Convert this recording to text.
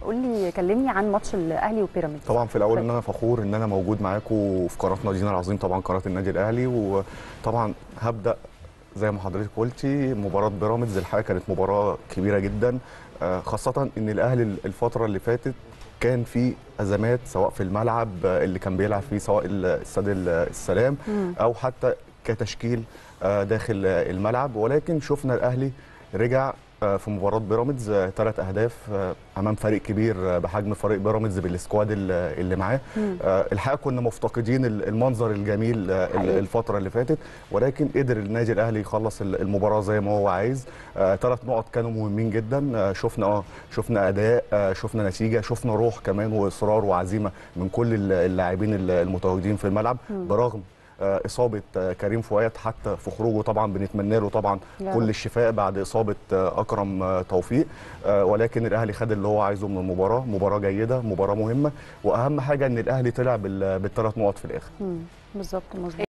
قول لي كلمني عن ماتش الاهلي وبيراميدز طبعا في الاول ان انا فخور ان انا موجود معاكم في قناه نادينا العظيم طبعا قناه النادي الاهلي وطبعا هبدا زي ما حضرتك قلتي مباراه بيراميدز الحقيقه كانت مباراه كبيره جدا آه، خاصه ان الاهلي الفتره اللي فاتت كان في ازمات سواء في الملعب آه، اللي كان بيلعب فيه سواء الاستاد السلام او حتى كتشكيل آه، داخل آه، الملعب ولكن شفنا الاهلي رجع آه، في مباراه بيراميدز ثلاث اهداف آه، امام فريق كبير آه، بحجم فريق بيراميدز بالسكواد ال- اللي معاه آه، الحقيقه كنا مفتقدين ال- المنظر الجميل آه، ال- حقيقي. الفتره اللي فاتت ولكن قدر النادي الاهلي يخلص ال- المباراه زي ما هو عايز ثلاث نقط كانوا مهمين جدا آه، شفنا اه شفنا اداء آه، شفنا نتيجه شفنا روح كمان واصرار وعزيمه من كل ال- اللاعبين ال- المتواجدين في الملعب برغم آه، اصابه آه، كريم فؤاد حتى في خروجه طبعا بنتمنى له طبعا يا كل رب. الشفاء بعد اصابه آه، اكرم آه، توفيق آه، ولكن الاهلي خد اللي هو عايزه من المباراه مباراه جيده مباراه مهمه واهم حاجه ان الاهلي طلع بال- بالثلاث نقط في الاخر مم. بالظبط مظبوط